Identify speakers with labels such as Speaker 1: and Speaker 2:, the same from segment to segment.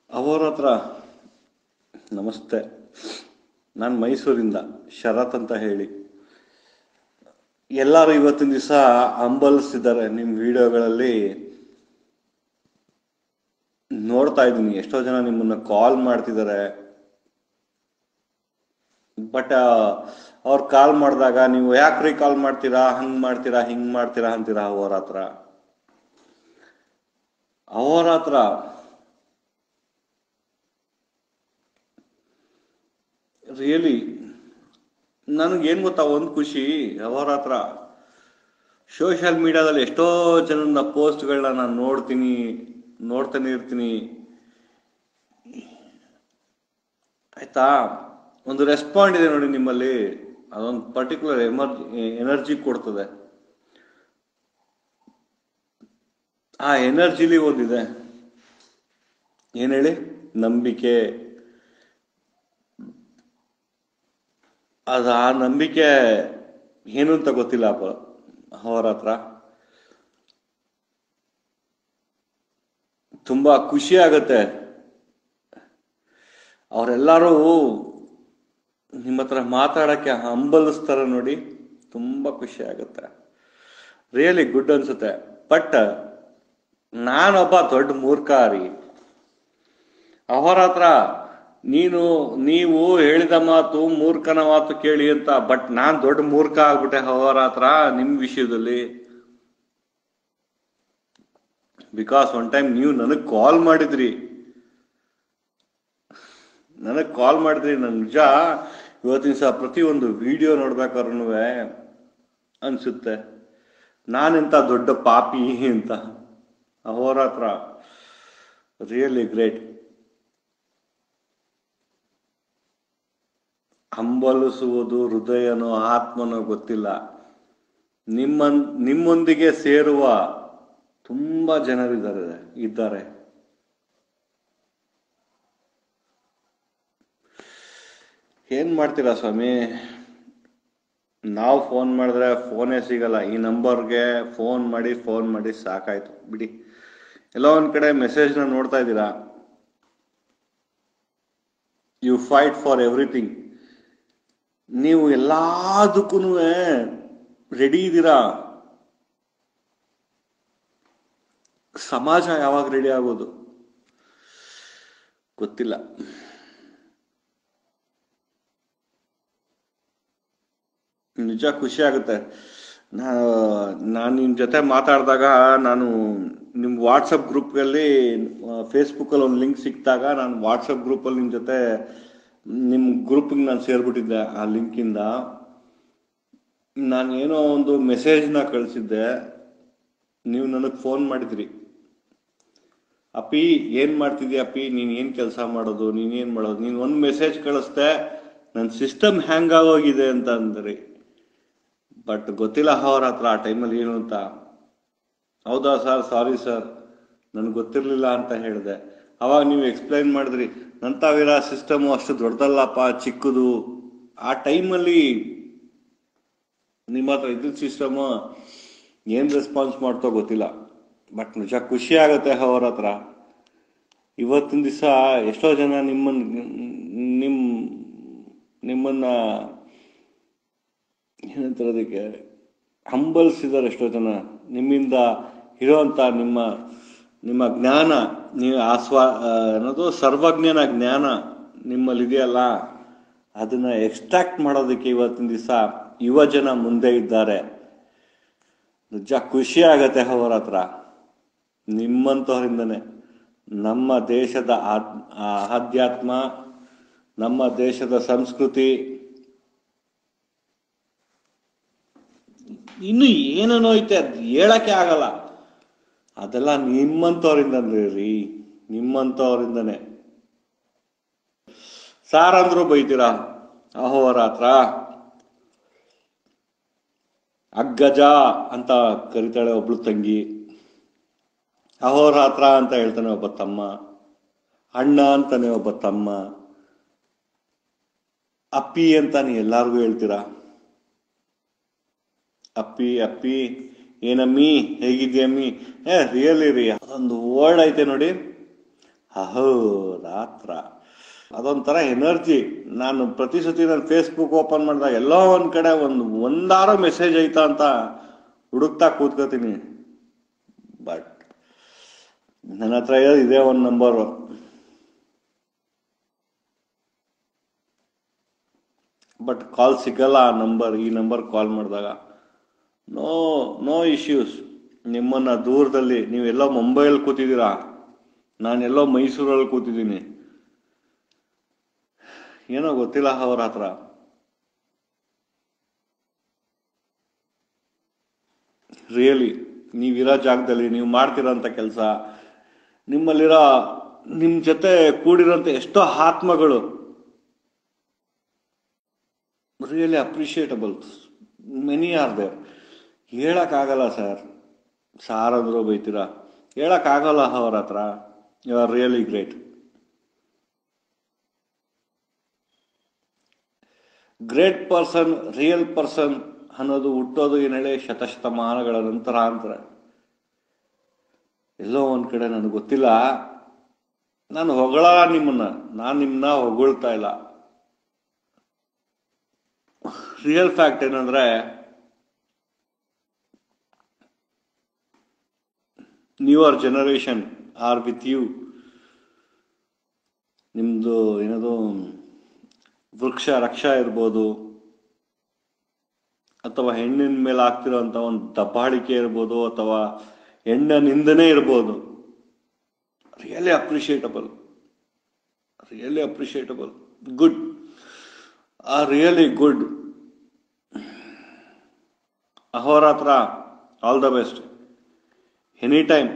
Speaker 1: ಅವರ ಹತ್ರ ನಮಸ್ತೆ ನಾನು ಮೈಸೂರಿಂದ ಶರತ್ ಅಂತ ಹೇಳಿ ಎಲ್ಲರೂ ಇವತ್ತಿನ ದಿವಸ ಹಂಬಲಿಸ್ತಿದ್ದಾರೆ ನಿಮ್ಮ ವಿಡಿಯೋಗಳಲ್ಲಿ ನೋಡ್ತಾ ಇದ್ದೀನಿ ಎಷ್ಟೋ ಜನ ನಿಮ್ಮನ್ನ ಕಾಲ್ ಮಾಡ್ತಿದ್ದಾರೆ ಬಟ್ ಅವ್ರು ಕಾಲ್ ಮಾಡಿದಾಗ ನೀವು ಯಾಕ್ರಿ ಕಾಲ್ ಮಾಡ್ತೀರಾ ಹಂಗ್ ಮಾಡ್ತೀರಾ ಹಿಂಗ್ ಮಾಡ್ತೀರಾ ಅಂತೀರಾ ಅವರ ಹತ್ರ ಅವರ ಹತ್ರ ರಿಯಲಿ ನನಗೇನು ಗೊತ್ತಾ ಒಂದು ಖುಷಿ ಅವರ ಹತ್ರ ಸೋಷಿಯಲ್ ಮೀಡಿಯಾದಲ್ಲಿ ಎಷ್ಟೋ ಜನನ ಪೋಸ್ಟ್ಗಳನ್ನ ನಾನು ನೋಡ್ತೀನಿ ನೋಡ್ತಾನೆ ಇರ್ತೀನಿ ಆಯ್ತಾ ಒಂದು ರೆಸ್ಪಾಂಡ್ ಇದೆ ನೋಡಿ ನಿಮ್ಮಲ್ಲಿ ಅದೊಂದು ಪರ್ಟಿಕ್ಯುಲರ್ ಎಮರ್ಜಿ ಎನರ್ಜಿ ಕೊಡ್ತದೆ ಆ ಎನರ್ಜಿಲಿ ಒಂದಿದೆ ಏನ್ ಹೇಳಿ ನಂಬಿಕೆ ಅದು ಆ ನಂಬಿಕೆ ಏನು ಅಂತ ಗೊತ್ತಿಲ್ಲ ಅಪ್ಪ ಅವರ ಹತ್ರ ತುಂಬಾ ಖುಷಿ ಆಗತ್ತೆ ಅವರೆಲ್ಲರೂ ನಿಮ್ಮ ಹತ್ರ ಮಾತಾಡಕ್ಕೆ ಹಂಬಲಿಸ್ತಾರೆ ನೋಡಿ ತುಂಬಾ ಖುಷಿ ಆಗುತ್ತೆ ರಿಯಲಿ ಗುಡ್ ಅನ್ಸುತ್ತೆ ಬಟ್ ನಾನೊಬ್ಬ ದೊಡ್ಡ ಮೂರ್ಖ ರೀ ಅವರ ಹತ್ರ ನೀನು ನೀವು ಹೇಳಿದ ಮಾತು ಮೂರ್ಖನ ಮಾತು ಕೇಳಿ ಅಂತ ಬಟ್ ನಾನ್ ದೊಡ್ಡ ಮೂರ್ಖ ಆಗ್ಬಿಟ್ಟೆ ಅವರ ಹತ್ರ ನಿಮ್ ವಿಷಯದಲ್ಲಿ ಬಿಕಾಸ್ ಒನ್ ಟೈಮ್ ನೀವು ನನಗ್ ಕಾಲ್ ಮಾಡಿದ್ರಿ ನನಗ್ ಕಾಲ್ ಮಾಡಿದ್ರಿ ನನ್ ನಿಜ ಇವತ್ತಿನ ಸಹ ಪ್ರತಿಯೊಂದು ವಿಡಿಯೋ ನೋಡ್ಬೇಕಾದ್ರೂ ಅನ್ಸುತ್ತೆ ನಾನೆಂತ ದೊಡ್ಡ ಪಾಪಿ ಅಂತ ಅವರ ಹತ್ರ ರಿಯಲಿ ಗ್ರೇಟ್ ಹಂಬಲಿಸುವುದು ಹೃದಯನೋ ಆತ್ಮನೋ ಗೊತ್ತಿಲ್ಲ ನಿಮ್ಮ ನಿಮ್ಮೊಂದಿಗೆ ಸೇರುವ ತುಂಬಾ ಜನರಿದ್ದಾರೆ ಇದ್ದಾರೆ ಏನ್ ಮಾಡ್ತೀರಾ ಸ್ವಾಮಿ ನಾವು ಫೋನ್ ಮಾಡಿದ್ರೆ ಫೋನೇ ಸಿಗಲ್ಲ ಈ ನಂಬರ್ಗೆ ಫೋನ್ ಮಾಡಿ ಫೋನ್ ಮಾಡಿ ಸಾಕಾಯ್ತು ಬಿಡಿ ಎಲ್ಲೋ ಒಂದ್ ಕಡೆ ಮೆಸೇಜ್ನ ನೋಡ್ತಾ ಇದ್ದೀರಾ ಯು ಫೈಟ್ ಫಾರ್ ಎವ್ರಿಥಿಂಗ್ ನೀವು ಎಲ್ಲದಕ್ಕೂ ರೆಡಿ ಇದ್ದೀರಾ ಸಮಾಜ ಯಾವಾಗ ರೆಡಿ ಆಗೋದು ಗೊತ್ತಿಲ್ಲ ನಿಜ ಖುಷಿ ಆಗುತ್ತೆ ನಾನು ನಿಮ್ ಜೊತೆ ಮಾತಾಡಿದಾಗ ನಾನು ನಿಮ್ ವಾಟ್ಸಪ್ ಗ್ರೂಪ್ನಲ್ಲಿ ಫೇಸ್ಬುಕ್ಕಲ್ಲಿ ಒಂದು ಲಿಂಕ್ ಸಿಕ್ಕಿದಾಗ ನಾನು ವಾಟ್ಸಪ್ ಗ್ರೂಪಲ್ಲಿ ನಿಮ್ಮ ಜೊತೆ ನಿಮ್ಮ ಗ್ರೂಪಿಗೆ ನಾನು ಸೇರ್ಬಿಟ್ಟಿದ್ದೆ ಆ ಲಿಂಕಿಂದ ನಾನು ಏನೋ ಒಂದು ಮೆಸೇಜ್ನ ಕಳಿಸಿದ್ದೆ ನೀವು ನನಗೆ ಫೋನ್ ಮಾಡಿದ್ರಿ ಅಪ್ಪಿ ಏನ್ ಮಾಡ್ತಿದ್ಯಾ ಅಪ್ಪಿ ನೀನ್ ಏನ್ ಕೆಲಸ ಮಾಡೋದು ನೀನ್ ಏನ್ ಮಾಡೋದು ನೀನ್ ಒಂದ್ ಮೆಸೇಜ್ ಕಳಿಸ್ದೆ ನನ್ನ ಸಿಸ್ಟಮ್ ಹ್ಯಾಂಗ್ ಆಗೋಗಿದೆ ಅಂತ ಅಂದ್ರಿ ಬಟ್ ಗೊತ್ತಿಲ್ಲ ಅವ್ರ ಹತ್ರ ಆ ಟೈಮಲ್ಲಿ ಏನು ಅಂತ ಹೌದಾ ಸರ್ ಸಾರಿ ಸರ್ ನನ್ಗೆ ಗೊತ್ತಿರ್ಲಿಲ್ಲ ಅಂತ ಹೇಳಿದೆ ಅವಾಗ ನೀವು ಎಕ್ಸ್ಪ್ಲೈನ್ ಮಾಡಿದ್ರಿ ನಂತಾವಿರ ಸಿಸ್ಟಮ್ ಅಷ್ಟು ದೊಡ್ಡದಲ್ಲಪ್ಪ ಚಿಕ್ಕದು ಆ ಟೈಮಲ್ಲಿ ನಿಮ್ಮ ಹತ್ರ ಇದ್ದ ಸಿಸ್ಟಮ್ ಏನ್ ರೆಸ್ಪಾನ್ಸ್ ಮಾಡ್ತೋ ಗೊತ್ತಿಲ್ಲ ಬಟ್ ನಿಜ ಖುಷಿ ಆಗತ್ತೆ ಅವ್ರ ಹತ್ರ ಇವತ್ತಿನ ದಿವಸ ಎಷ್ಟೋ ಜನ ನಿಮ್ಮನ್ ನಿಮ್ ನಿಮ್ಮನ್ನ ಏನಂತಾರೆ ಅದಕ್ಕೆ ಹಂಬಲಿಸಿದ್ದಾರೆ ಎಷ್ಟೋ ಜನ ನಿಮ್ಮಿಂದ ಇರೋಂಥ ನಿಮ್ಮ ನಿಮ್ಮ ಜ್ಞಾನ ನೀವು ಆಸ್ವಾ ಅನ್ನೋದು ಸರ್ವಜ್ಞನ ಜ್ಞಾನ ನಿಮ್ಮಲ್ಲಿ ಇದೆಯಲ್ಲ ಅದನ್ನ ಎಕ್ಸ್ಟ್ರಾಕ್ಟ್ ಮಾಡೋದಕ್ಕೆ ಇವತ್ತಿನ ದಿವಸ ಯುವ ಜನ ಮುಂದೆ ಇದ್ದಾರೆ ನಿಜ ಖುಷಿ ಆಗತ್ತೆ ಅವರ ಹತ್ರ ನಿಮ್ಮಂಥವರಿಂದನೇ ನಮ್ಮ ದೇಶದ ಆಧ್ಯಾತ್ಮ ನಮ್ಮ ದೇಶದ ಸಂಸ್ಕೃತಿ ಇನ್ನು ಏನೇನೋ ಐತೆ ಅದು ಹೇಳಕ್ಕೆ ಆಗಲ್ಲ ಅದೆಲ್ಲ ನಿಮ್ಮಂಥವ್ರಿಂದನೇ ರೀ ನಿಮ್ಮಂಥವ್ರಿಂದನೇ ಸಾರಂದ್ರು ಬೈತೀರಾ ಅಹೋರಾತ್ರ ಅಗ್ಗಜ ಅಂತ ಕರಿತಾಳೆ ಒಬ್ಳು ತಂಗಿ ಅಹೋರಾತ್ರ ಅಂತ ಹೇಳ್ತಾನೆ ಒಬ್ಬ ತಮ್ಮ ಅಣ್ಣ ಅಂತಾನೆ ಒಬ್ಬ ತಮ್ಮ ಅಪ್ಪಿ ಅಂತಾನೆ ಎಲ್ಲಾರ್ಗೂ ಹೇಳ್ತೀರಾ ಅಪ್ಪಿ ಅಪ್ಪಿ ಏನಮ್ಮಿ ಹೇಗಿದ್ಯಮ್ಮಿ ಏ ರಿಯಲಿ ರೀ ಅದೊಂದು ವರ್ಡ್ ಐತೆ ನೋಡಿ ಅಹೋರಾತ್ರ ಅದೊಂಥರ ಎನರ್ಜಿ ನಾನು ಪ್ರತಿ ಸತಿ ನಾನು ಫೇಸ್ಬುಕ್ ಓಪನ್ ಮಾಡಿದಾಗ ಎಲ್ಲೋ ಒಂದ್ ಕಡೆ ಒಂದು ಒಂದಾರೋ ಮೆಸೇಜ್ ಐತಾ ಅಂತ ಹುಡುಕ್ತಾ ಕೂತ್ಕೋತೀನಿ ಬಟ್ ನನ್ನ ಹತ್ರ ಇರೋದು ಇದೇ ಒಂದು ನಂಬರು ಬಟ್ ಕಾಲ್ ಸಿಗಲ್ಲ ಆ ನಂಬರ್ ಈ ನಂಬರ್ ಕಾಲ್ ಮಾಡಿದಾಗ ನೋ ನೋ ಇಶ್ಯೂಸ್ ನಿಮ್ಮನ್ನ ದೂರದಲ್ಲಿ ನೀವೆಲ್ಲೋ ಮುಂಬೈಯಲ್ಲಿ ಕೂತಿದ್ದೀರಾ ನಾನೆಲ್ಲೋ ಮೈಸೂರಲ್ಲಿ ಕೂತಿದ್ದೀನಿ ಏನೋ ಗೊತ್ತಿಲ್ಲ ಅವ್ರ ಹತ್ರ ರಿಯಲಿ ನೀವಿರೋ ಜಾಗದಲ್ಲಿ ನೀವು ಮಾಡ್ತಿರೋಂಥ ಕೆಲಸ ನಿಮ್ಮಲ್ಲಿರೋ ನಿಮ್ಮ ಜೊತೆ ಕೂಡಿರೋಂಥ ಎಷ್ಟೋ ಆತ್ಮಗಳು really appreciable many are there ಹೇಳಕ್ಕಾಗಲ್ಲ ಸರ್ ಸಾರಂದ್ರು ಬೈತೀರಾ ಹೇಳಕ್ಕಾಗಲ್ಲ ಅವ್ರ ಹತ್ರ you are really great great person real person ಅನ್ನೋದು ಹುಟ್ಟೋದು ಏನ್ ಹೇಳಿ ಶತಶತಮಾನಗಳ ನಂತರ ಅಂತಾರೆ ಎಲ್ಲೋ ಒಂದ್ ಕಡೆ ನನಗೆ ಗೊತ್ತಿಲ್ಲ ನಾನು ಹೊಗಳ ನಿಮ್ಮನ್ನ ನಾನು ನಿಮ್ಮನ್ನ ಹೊಗಳ್ತಾ ಇಲ್ಲ ರಿಯಲ್ ಫ್ಯಾಕ್ಟ್ ಏನಂದ್ರೆ newer generation are with you ನಿಮ್ದು ಏನದು ವೃಕ್ಷ ರಕ್ಷ ಇರ್ಬೋದು ಅಥವಾ ಹೆಣ್ಣಿನ ಮೇಲೆ ಆಗ್ತಿರೋಂಥ ಒಂದು ದಬ್ಬಾಳಿಕೆ ಇರ್ಬೋದು ಅಥವಾ ಹೆಣ್ಣ ನಿಂದನೆ ಇರ್ಬೋದು really appreciable really appreciable good are really good Ahoratra all the best any time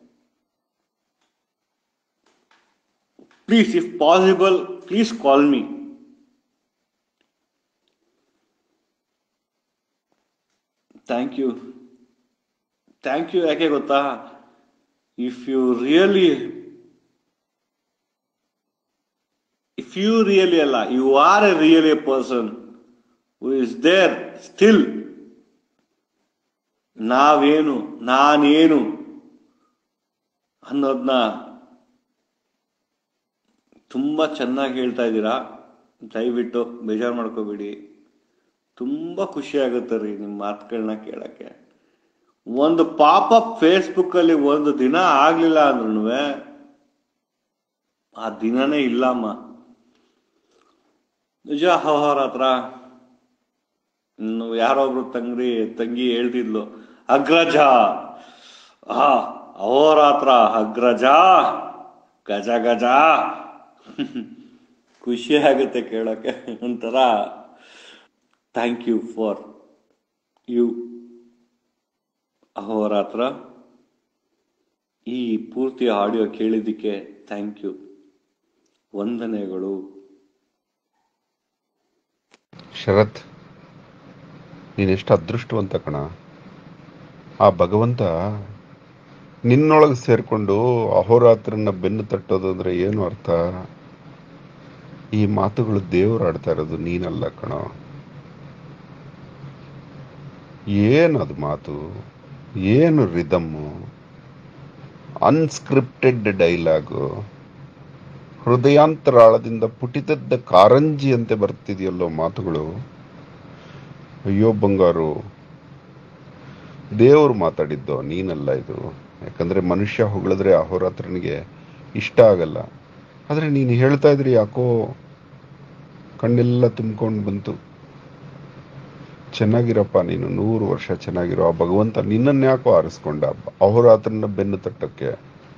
Speaker 1: please if possible please call me thank you thank you ಯಾಕೆ ಗೊತ್ತಾ if you really if you really ಅಲ್ಲ you are a really a person who is there still ನಾವೇನು ನಾನೇನು ಅನ್ನೋದನ್ನ ತುಂಬ ಚೆನ್ನಾಗಿ ಹೇಳ್ತಾ ಇದ್ದೀರಾ ದಯವಿಟ್ಟು ಬೇಜಾರು ಮಾಡ್ಕೋಬೇಡಿ ತುಂಬ ಖುಷಿ ಆಗುತ್ತೆ ರೀ ನಿಮ್ಮ ಮಾತುಗಳನ್ನ ಕೇಳಕ್ಕೆ ಒಂದು ಪಾಪ ಫೇಸ್ಬುಕ್ ಅಲ್ಲಿ ಒಂದು ದಿನ ಆಗ್ಲಿಲ್ಲ ಅಂದ್ರೂ ಆ ದಿನನೇ ಇಲ್ಲಮ್ಮ ನಿಜ ಅವ್ರ ಹತ್ರ ಇನ್ನು ಯಾರೊಬ್ರು ತಂಗ್ರಿ ತಂಗಿ ಹೇಳ್ತಿದ್ಲು ಅಗ್ರಜ ಆ ಅಹೋರಾತ್ರ ಅಗ್ರಜ ಗಜ ಗಜ ಖುಷಿ ಆಗುತ್ತೆ ಕೇಳೋಕೆ ಒಂಥರ thank you for you Ahoratra ಈ ಪೂರ್ತಿ ಆಡಿಯೋ ಕೇಳಿದ್ದಕ್ಕೆ ಥ್ಯಾಂಕ್ ಯು ವಂದನೆಗಳು
Speaker 2: ಶರತ್ ನೀನೆಷ್ಟು ಅದೃಷ್ಟವಂತ ಕಣ ಆ ಭಗವಂತ ನಿನ್ನೊಳಗೆ ಸೇರ್ಕೊಂಡು ಅಹೋರಾತ್ರನ ಬೆನ್ನು ತಟ್ಟೋದು ಅಂದ್ರೆ ಏನು ಅರ್ಥ ಈ ಮಾತುಗಳು ದೇವರು ಆಡ್ತಾ ಇರೋದು ನೀನಲ್ಲ ಕಣ ಏನದು ಮಾತು ಏನು ರಿದಮ್ಮು ಅನ್ಸ್ಕ್ರಿಪ್ಟೆಡ್ ಡೈಲಾಗು ಹೃದಯಾಂತರಾಳದಿಂದ ಪುಟಿತದ್ದ ಕಾರಂಜಿಯಂತೆ ಬರ್ತಿದೆಯಲ್ಲೋ ಮಾತುಗಳು ಅಯ್ಯೋ ಬಂಗಾರು ದೇವರು ಮಾತಾಡಿದ್ದು ನೀನಲ್ಲ ಇದು ಯಾಕಂದ್ರೆ ಮನುಷ್ಯ ಹೊಗಳಿದ್ರೆ ಅಹೋರಾತ್ರನಿಗೆ ಇಷ್ಟ ಆಗಲ್ಲ ಆದ್ರೆ ನೀನು ಹೇಳ್ತಾ ಇದ್ರಿ ಯಾಕೋ ಕಣ್ಣೆಲ್ಲ ತುಂಬ್ಕೊಂಡು ಬಂತು ಚೆನ್ನಾಗಿರಪ್ಪ ನೀನು ನೂರು ವರ್ಷ ಚೆನ್ನಾಗಿರೋ ಆ ಭಗವಂತ ನಿನ್ನನ್ನು ಯಾಕೋ ಆರಿಸ್ಕೊಂಡ ಅಹೋರಾತ್ರನ ಬೆನ್ನು ತಟ್ಟಕ್ಕೆ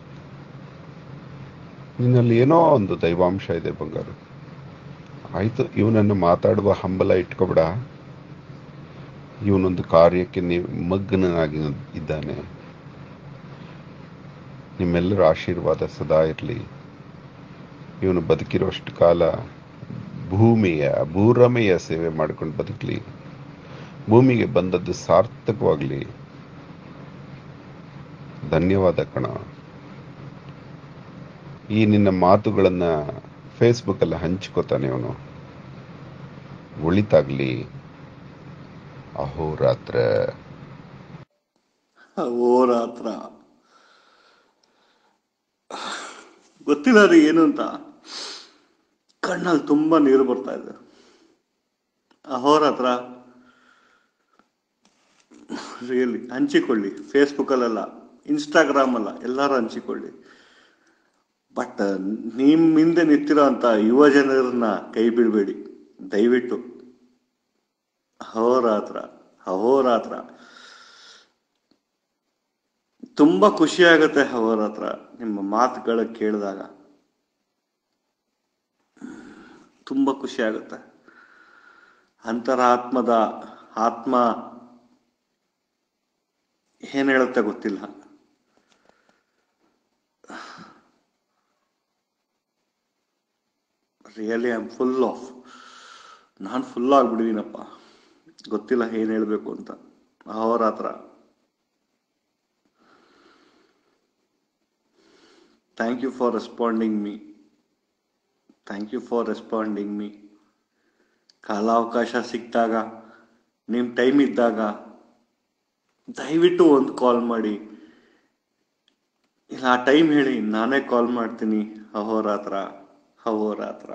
Speaker 2: ನಿನ್ನಲ್ಲಿ ಏನೋ ಒಂದು ದೈವಾಂಶ ಇದೆ ಬಂಗಾರು ಆಯ್ತು ಇವನನ್ನು ಮಾತಾಡುವ ಹಂಬಲ ಇಟ್ಕೊಬೇಡ ಇವನೊಂದು ಕಾರ್ಯಕ್ಕೆ ನೀವು ಮಗ್ನನಾಗಿ ಇದ್ದಾನೆ ನಿಮ್ಮೆಲ್ಲರ ಆಶೀರ್ವಾದ ಸದಾ ಇರಲಿ ಇವನು ಬದುಕಿರೋಷ್ಟು ಕಾಲ ಭೂಮಿಯ ಭೂರಮೆಯ ಸೇವೆ ಮಾಡ್ಕೊಂಡು ಬದುಕಲಿ ಭೂಮಿಗೆ ಬಂದದ್ದು ಸಾರ್ಥಕವಾಗಲಿ ಧನ್ಯವಾದ ಕಣ ಈ ನಿನ್ನ ಮಾತುಗಳನ್ನ ಫೇಸ್ಬುಕ್ ಅಲ್ಲಿ ಹಂಚ್ಕೋತಾನೆ ಅವನು ಒಳಿತಾಗ್ಲಿ ಅಹೋರಾತ್ರ
Speaker 1: ಅಹೋರಾತ್ರ ಗೊತ್ತಿಲ್ಲ ರೀ ಏನು ಅಂತ ಕಣ್ಣಲ್ಲಿ ತುಂಬಾ ನೀರು ಬರ್ತಾ ಇದೆ ಅಹೋರ ಹತ್ರ ರಿಯಲಿ ಹಂಚಿಕೊಳ್ಳಿ ಫೇಸ್ಬುಕ್ಕಲ್ಲೆಲ್ಲ ಇನ್ಸ್ಟಾಗ್ರಾಮ್ ಅಲ್ಲ ಎಲ್ಲರೂ ಹಂಚಿಕೊಳ್ಳಿ ಬಟ್ ನಿಮ್ಮ ಹಿಂದೆ ನಿಂತಿರೋ ಅಂತ ಯುವ ಜನರನ್ನ ಕೈ ಬಿಡಬೇಡಿ ದಯವಿಟ್ಟು ಅಹೋರಾತ್ರ ಅಹೋರಾತ್ರ ತುಂಬಾ ಖುಷಿ ಆಗುತ್ತೆ ಅಹೋರಾತ್ರ ನಿಮ್ಮ ಮಾತುಗಳ ಕೇಳಿದಾಗ ತುಂಬಾ ಖುಷಿ ಆಗುತ್ತೆ ಅಂತರಾತ್ಮದ ಆತ್ಮ ಏನ್ ಹೇಳುತ್ತೆ ಗೊತ್ತಿಲ್ಲ really I am full of ನಾನು ಫುಲ್ ಆಗ್ಬಿಟ್ಟಿದ್ದೀನಪ್ಪ ಗೊತ್ತಿಲ್ಲ ಏನ್ ಹೇಳ್ಬೇಕು ಅಂತ Ahoratra thank you for responding me thank you for responding me ಕಾಲಾವಕಾಶ ಸಿಕ್ಕಿದಾಗ ನಿಮ್ಮ ಟೈಮ್ ಇದ್ದಾಗ ದಯವಿಟ್ಟು ಒಂದು ಕಾಲ್ ಮಾಡಿ ಇಲ್ಲ ಆ ಟೈಮ್ ಹೇಳಿ ನಾನೇ ಕಾಲ್ ಮಾಡ್ತೀನಿ Ahoratra Ahoratra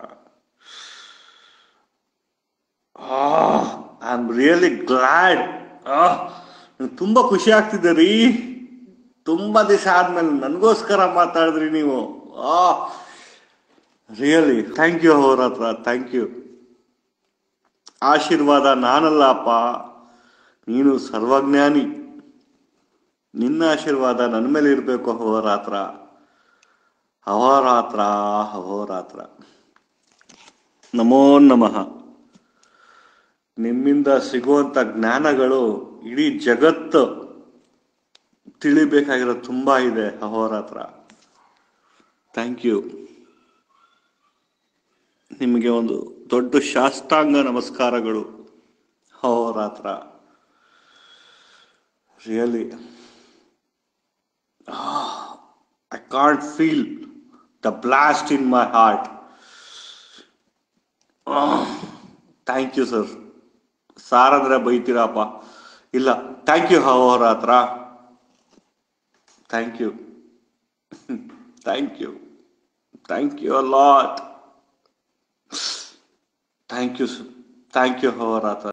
Speaker 1: I am really glad ತುಂಬಾ ಖುಷಿ ಆಗ್ತಿದೆ ರೀ ತುಂಬಾ ದಿವಸ ಆದ್ಮೇಲೆ ನನಗೋಸ್ಕರ ಮಾತಾಡಿದ್ರಿ ನೀವು ಆ really thank you Ahoratra thank you ಆಶೀರ್ವಾದ ನಾನಲ್ಲ ಅಪ್ಪ ನೀನು ಸರ್ವಜ್ಞಾನಿ ನಿನ್ನ ಆಶೀರ್ವಾದ ನನ್ನ ಮೇಲೆ ಇರಬೇಕು ಅಹೋರಾತ್ರ ಅಹೋರಾತ್ರ ಅಹೋರಾತ್ರ ನಮೋ ನಮಃ ನಿಮ್ಮಿಂದ ಸಿಗುವಂತ ಜ್ಞಾನಗಳು ಇಡೀ ಜಗತ್ತು ತಿಳಿಬೇಕಾಗಿರೋ ತುಂಬಾ ಇದೆ ಅಹೋರಾತ್ರ ಥ್ಯಾಂಕ್ ಯು ನಿಮಗೆ ಒಂದು ದೊಡ್ಡ ಶಾಸ್ತಾಂಗ ನಮಸ್ಕಾರಗಳು Ahoratra really I can't feel the blast in my heart thank you sir sir ಅಂದ್ರೆ ಬೈತೀರಪ್ಪ ಇಲ್ಲ thank you Ahoratra thank you thank you thank you a lot thank you thank you Ahoratra